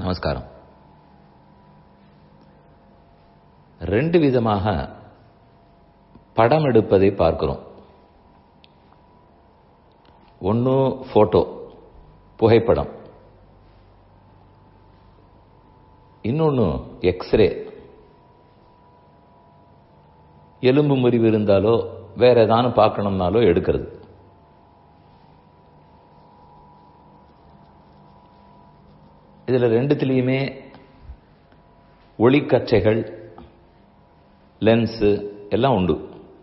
நமஸ்காரம் ரெண்டு விதமாக படம் எடுப்பதை பார்க்கிறோம் ஒன்று ஃபோட்டோ புகைப்படம் இன்னொன்று எக்ஸ்ரே எலும்பு முறிவு இருந்தாலோ வேற ஏதானு பார்க்கணும்னாலோ எடுக்கிறது இதுல ரெண்டுத்திலையுமே ஒளிக்கற்றைகள் லென்ஸு எல்லாம் உண்டு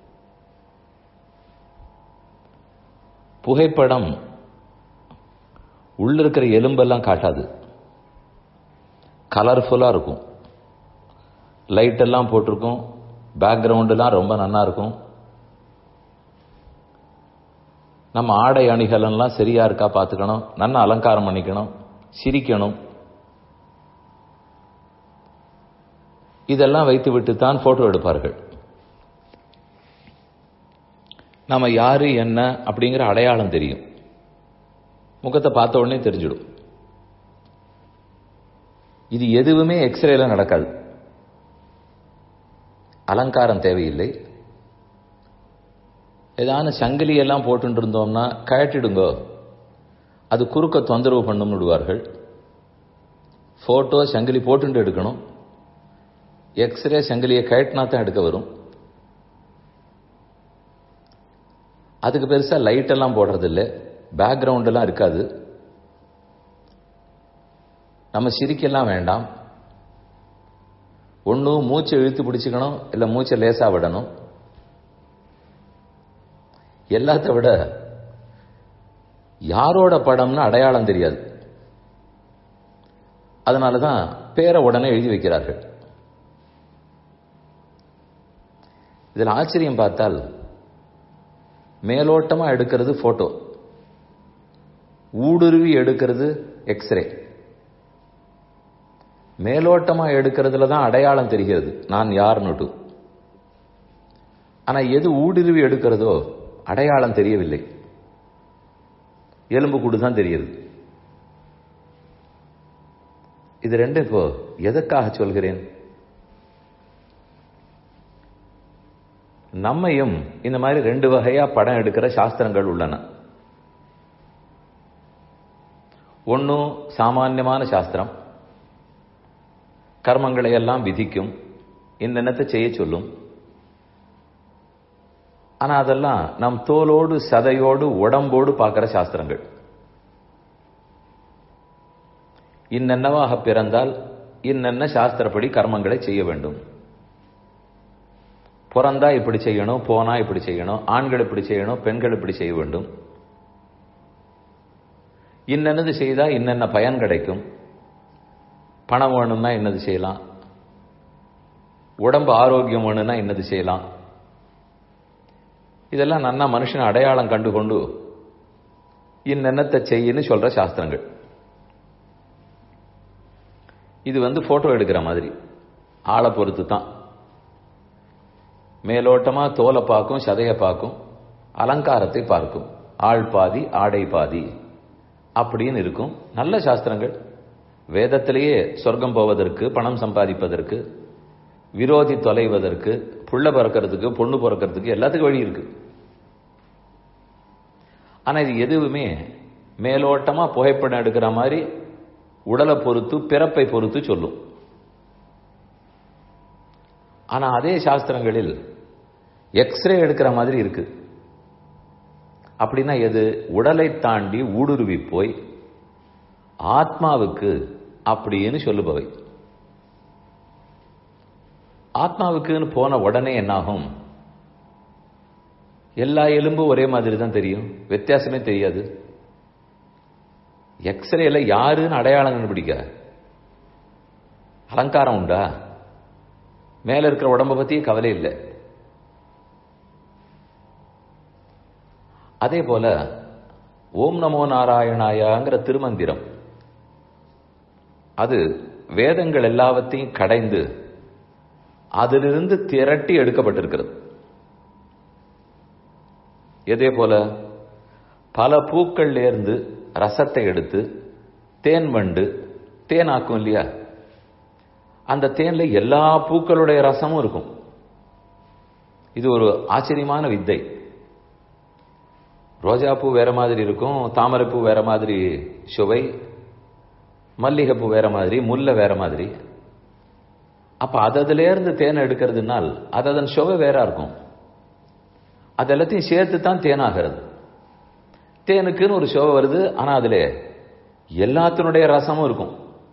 புகைப்படம் உள்ள இருக்கிற எலும்பெல்லாம் காட்டாது கலர்ஃபுல்லாக இருக்கும் லைட் எல்லாம் போட்டிருக்கும் பேக்ரவுண்டெல்லாம் ரொம்ப நல்லா இருக்கும் நம்ம ஆடை அணிகலன்லாம் சரியா இருக்கா பார்த்துக்கணும் நல்லா அலங்காரம் பண்ணிக்கணும் சிரிக்கணும் இதெல்லாம் வைத்து விட்டு தான் போட்டோ எடுப்பார்கள் நம்ம யாரு என்ன அப்படிங்கிற அடையாளம் தெரியும் முகத்தை பார்த்த உடனே தெரிஞ்சிடும் இது எதுவுமே எக்ஸ்ரேல நடக்காது அலங்காரம் தேவையில்லை ஏதான சங்கிலி எல்லாம் போட்டு இருந்தோம்னா கழட்டிடுங்கோ அது குறுக்க தொந்தரவு பண்ணும் விடுவார்கள் போட்டோ சங்கிலி போட்டு எடுக்கணும் எக்ஸ்ரே சங்கிலியை கழட்டினா தான் எடுக்க வரும் அதுக்கு பெருசா லைட் எல்லாம் போடுறது இல்லை பேக்ரவுண்ட் எல்லாம் இருக்காது நம்ம சிரிக்கெல்லாம் வேண்டாம் ஒன்று மூச்சை இழுத்து பிடிச்சிக்கணும் இல்லை மூச்சை லேசா விடணும் எல்லாத்த விட யாரோட படம்னு அடையாளம் தெரியாது அதனால தான் பேரை உடனே எழுதி வைக்கிறார்கள் இதில் ஆச்சரியம் பார்த்தால் மேலோட்டமா எடுக்கிறது போட்டோ ஊடுருவி எடுக்கிறது எக்ஸ்ரே மேலோட்டமா எடுக்கிறதுல தான் அடையாளம் தெரிகிறது நான் யாருன்னுட்டு ஆனா எது ஊடுருவி எடுக்கிறதோ அடையாளம் தெரியவில்லை எலும்பு கூடு தான் தெரியுது இது ரெண்டும் இப்போ எதற்காக சொல்கிறேன் நம்மையும் இந்த மாதிரி ரெண்டு வகையா படம் எடுக்கிற சாஸ்திரங்கள் உள்ளன ஒன்னும் சாமான்யமான சாஸ்திரம் கர்மங்களை எல்லாம் விதிக்கும் என்னென்னத்தை செய்ய சொல்லும் ஆனா அதெல்லாம் நம் தோலோடு சதையோடு உடம்போடு பார்க்கிற சாஸ்திரங்கள் இன்னென்னவாக பிறந்தால் இன்னென்ன சாஸ்திரப்படி கர்மங்களை செய்ய வேண்டும் பிறந்தா இப்படி செய்யணும் போனா இப்படி செய்யணும் ஆண்கள் இப்படி செய்யணும் பெண்கள் இப்படி செய்ய வேண்டும் இன்னென்னது செய்தா இன்னென்ன பயன் கிடைக்கும் பணம் வேணும்னா என்னது செய்யலாம் உடம்பு ஆரோக்கியம் வேணும்னா என்னது செய்யலாம் இதெல்லாம் நன்னா மனுஷன் அடையாளம் கண்டு கொண்டு இன்னென்னத்தை செய்யன்னு சொல்ற சாஸ்திரங்கள் இது வந்து போட்டோ எடுக்கிற மாதிரி ஆளை பொறுத்து தான் மேலோட்டமா தோலை பார்க்கும் சதையை பார்க்கும் அலங்காரத்தை பார்க்கும் ஆள் பாதி ஆடை பாதி அப்படின்னு இருக்கும் நல்ல சாஸ்திரங்கள் வேதத்திலேயே சொர்க்கம் போவதற்கு பணம் சம்பாதிப்பதற்கு விரோதி தொலைவதற்கு புள்ள பிறக்கிறதுக்கு பொண்ணு பிறக்கிறதுக்கு எல்லாத்துக்கும் வழி இருக்கு ஆனா இது எதுவுமே மேலோட்டமா புகைப்படம் எடுக்கிற மாதிரி உடலை பொறுத்து பிறப்பை பொறுத்து சொல்லும் ஆனா அதே சாஸ்திரங்களில் எக்ஸ்ரே எடுக்கிற மாதிரி இருக்கு அப்படின்னா எது உடலை தாண்டி ஊடுருவி போய் ஆத்மாவுக்கு அப்படின்னு சொல்லுபவை ஆத்மாவுக்குன்னு போன உடனே என்னாகும் எல்லா எலும்பும் ஒரே மாதிரி தான் தெரியும் வித்தியாசமே தெரியாது எக்ஸ்ரேல யாருன்னு அடையாளம் கண்டுபிடிக்க அலங்காரம் உண்டா மேல இருக்கிற உடம்ப பத்தி கவலை இல்லை அதே போல ஓம் நமோ நாராயணாயாங்கிற திருமந்திரம் அது வேதங்கள் எல்லாவற்றையும் கடைந்து அதிலிருந்து திரட்டி எடுக்கப்பட்டிருக்கிறது இதே போல பல பூக்கள்ல இருந்து ரசத்தை எடுத்து தேன் வண்டு தேன் ஆக்கும் இல்லையா அந்த தேன்ல எல்லா பூக்களுடைய ரசமும் இருக்கும் இது ஒரு ஆச்சரியமான வித்தை ரோஜா பூ வேற மாதிரி இருக்கும் தாமரைப்பூ வேற மாதிரி சுவை மல்லிகைப்பூ வேற மாதிரி முல்லை வேற மாதிரி அப்ப அதுல இருந்து தேனை எடுக்கிறதுனால் அது அதன் சுவை வேற இருக்கும் அது எல்லாத்தையும் சேர்த்து தான் தேனாகிறது தேனுக்குன்னு ஒரு சுவை வருது ஆனா அதுல எல்லாத்தினுடைய ரசமும் இருக்கும்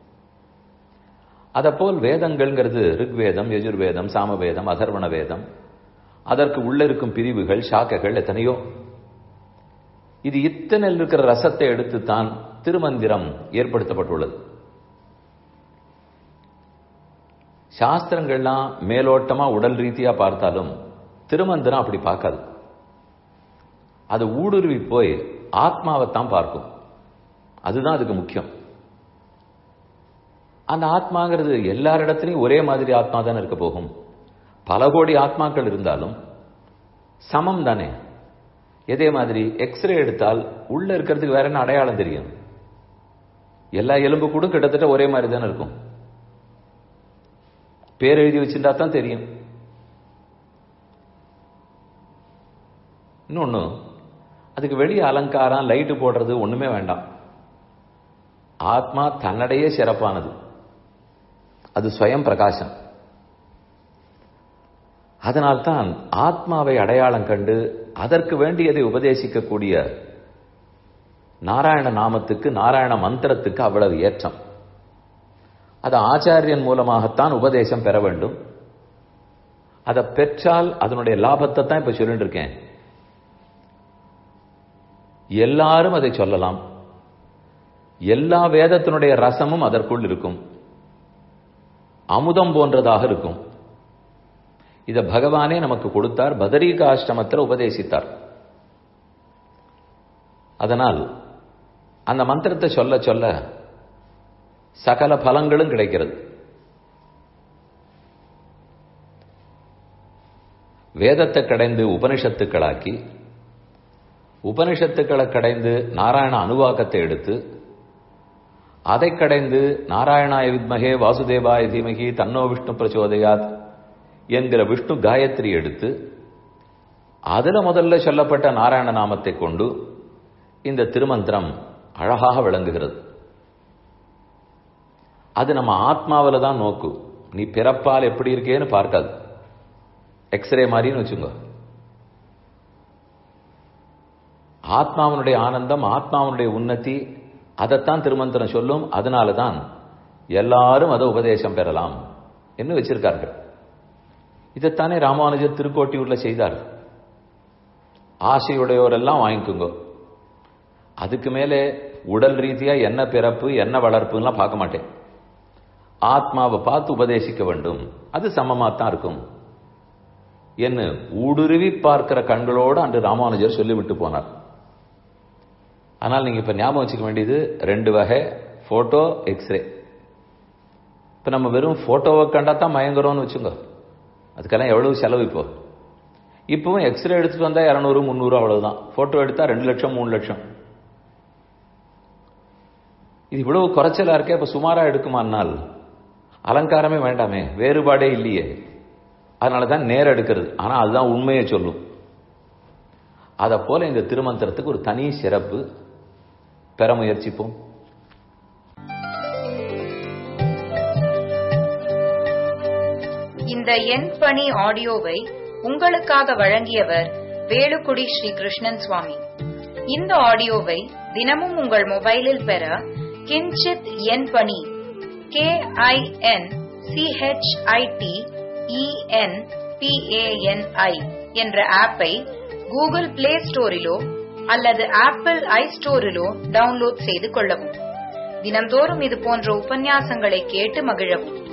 அத போல் வேதங்கள்ங்கிறது ரிக்வேதம் யஜுர்வேதம் சாமவேதம் அதர்வண வேதம் அதற்கு உள்ள இருக்கும் பிரிவுகள் சாக்கைகள் எத்தனையோ இது இத்தனை இருக்கிற ரசத்தை எடுத்துத்தான் திருமந்திரம் ஏற்படுத்தப்பட்டுள்ளது சாஸ்திரங்கள்லாம் மேலோட்டமா உடல் ரீதியா பார்த்தாலும் திருமந்திரம் அப்படி பார்க்காது அது ஊடுருவி போய் ஆத்மாவைத்தான் பார்க்கும் அதுதான் அதுக்கு முக்கியம் அந்த ஆத்மாங்கிறது எல்லாரிடத்துலையும் ஒரே மாதிரி ஆத்மா தானே இருக்க போகும் பல கோடி ஆத்மாக்கள் இருந்தாலும் சமம் தானே எதே மாதிரி எக்ஸ்ரே எடுத்தால் உள்ள இருக்கிறதுக்கு வேற என்ன அடையாளம் தெரியும் எல்லா எலும்பு கூட கிட்டத்தட்ட ஒரே மாதிரி தானே இருக்கும் பேர் எழுதி வச்சிருந்தா தான் தெரியும் இன்னொன்னு அதுக்கு வெளியே அலங்காரம் லைட்டு போடுறது ஒண்ணுமே வேண்டாம் ஆத்மா தன்னடையே சிறப்பானது அது ஸ்வயம் பிரகாசம் அதனால்தான் ஆத்மாவை அடையாளம் கண்டு அதற்கு வேண்டியதை உபதேசிக்கக்கூடிய நாராயண நாமத்துக்கு நாராயண மந்திரத்துக்கு அவ்வளவு ஏற்றம் அது ஆச்சாரியன் மூலமாகத்தான் உபதேசம் பெற வேண்டும் அதை பெற்றால் அதனுடைய லாபத்தை தான் இப்ப சொல்லிட்டு இருக்கேன் எல்லாரும் அதை சொல்லலாம் எல்லா வேதத்தினுடைய ரசமும் அதற்குள் இருக்கும் அமுதம் போன்றதாக இருக்கும் இத பகவானே நமக்கு கொடுத்தார் பதரீக ஆசிரமத்தில் உபதேசித்தார் அதனால் அந்த மந்திரத்தை சொல்ல சொல்ல சகல பலங்களும் கிடைக்கிறது வேதத்தை கடைந்து உபனிஷத்துக்களாக்கி உபனிஷத்துக்களை கடைந்து நாராயண அனுவாக்கத்தை எடுத்து அதை கடைந்து நாராயணாய வித்மகே வாசுதேவாய தீமகி தன்னோ விஷ்ணு பிரச்சோதயாத் என்கிற விஷ்ணு காயத்ரி எடுத்து அதுல முதல்ல சொல்லப்பட்ட நாராயண நாமத்தை கொண்டு இந்த திருமந்திரம் அழகாக விளங்குகிறது அது நம்ம ஆத்மாவில தான் நோக்கு நீ பிறப்பால் எப்படி இருக்கேன்னு பார்க்காது எக்ஸ்ரே மாதிரின்னு வச்சுங்க ஆத்மாவனுடைய ஆனந்தம் ஆத்மாவனுடைய உன்னதி அதைத்தான் திருமந்திரம் சொல்லும் அதனால தான் எல்லாரும் அதை உபதேசம் பெறலாம் என்று வச்சிருக்கார்கள் இதைத்தானே ராமானுஜர் திருக்கோட்டியூர்ல செய்தார் ஆசையுடையோரெல்லாம் வாங்கிக்குங்க அதுக்கு மேலே உடல் ரீதியா என்ன பிறப்பு என்ன வளர்ப்புலாம் பார்க்க மாட்டேன் ஆத்மாவை பார்த்து உபதேசிக்க வேண்டும் அது சமமாத்தான் இருக்கும் என்ன ஊடுருவி பார்க்கிற கண்களோடு அன்று ராமானுஜர் சொல்லிவிட்டு போனார் ஆனால் நீங்க இப்ப ஞாபகம் வச்சுக்க வேண்டியது ரெண்டு வகை போட்டோ எக்ஸ்ரே இப்ப நம்ம வெறும் போட்டோவை கண்டா தான் மயங்குறோம்னு வச்சுங்க அதுக்கெல்லாம் எவ்வளவு செலவு இப்போ இப்பவும் எக்ஸ்ரே எடுத்துட்டு வந்தா இரநூறு முந்நூறு அவ்வளவுதான் போட்டோ எடுத்தா ரெண்டு லட்சம் மூணு லட்சம் இது இவ்வளவு குறைச்சலா இருக்கே இப்ப சுமாரா எடுக்குமானால் அலங்காரமே வேண்டாமே வேறுபாடே இல்லையே அதனாலதான் நேரம் எடுக்கிறது ஆனா அதுதான் உண்மையை சொல்லும் அதை போல இந்த திருமந்திரத்துக்கு ஒரு தனி சிறப்பு பெற முயற்சிப்போம் இந்த எண் பணி ஆடியோவை உங்களுக்காக வழங்கியவர் வேலுக்குடி ஸ்ரீ கிருஷ்ணன் சுவாமி இந்த ஆடியோவை தினமும் உங்கள் மொபைலில் பெற கிஞ்சித் எண் பணி கே ஐ என் சிஹெச்ஐடி இஎன் பிஏஎன்ஐ என்ற ஆப்பை கூகுள் பிளே ஸ்டோரிலோ அல்லது ஆப்பிள் ஐ ஸ்டோரிலோ டவுன்லோட் செய்து கொள்ளவும் தினந்தோறும் இது போன்ற உபன்யாசங்களை கேட்டு மகிழவும்